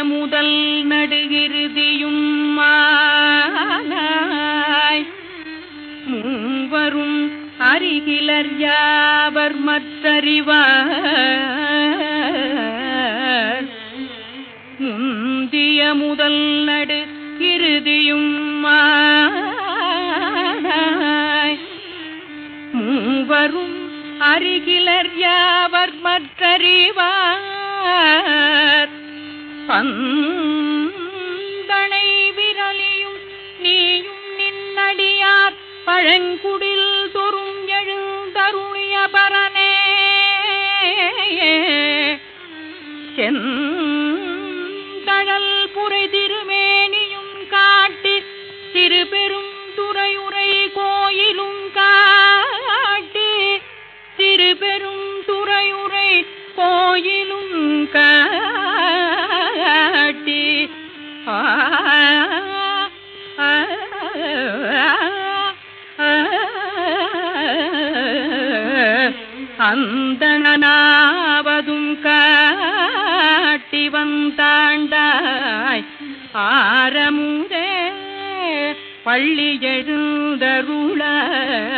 முதல் நடுகிருதியும் மாலாய் மூவரும் அருகிலர் யாவர் மற்றறிவார் முந்திய முதல் நடு இறுதியும் மாலாய் மூவரும் அருகிலர் யாவர் மற்றறிவார் பந்தனை விரலியும் நீயும் நின்னடியார் பழங்குடில் தொறும் எழுந்தருளிய பரனே செந்தழல் புரை திருமேனியும் காட்டி திருபெரும் துறையுரை கோயிலும் காட்டி திருபெரும் துறையுரை கோயிலும் காட்டி ஆ ஆ, ஆ, அந்தணனாவதும் காட்டி வந்தாண்டாய் ஆரமுதே பள்ளி எழுந்தருள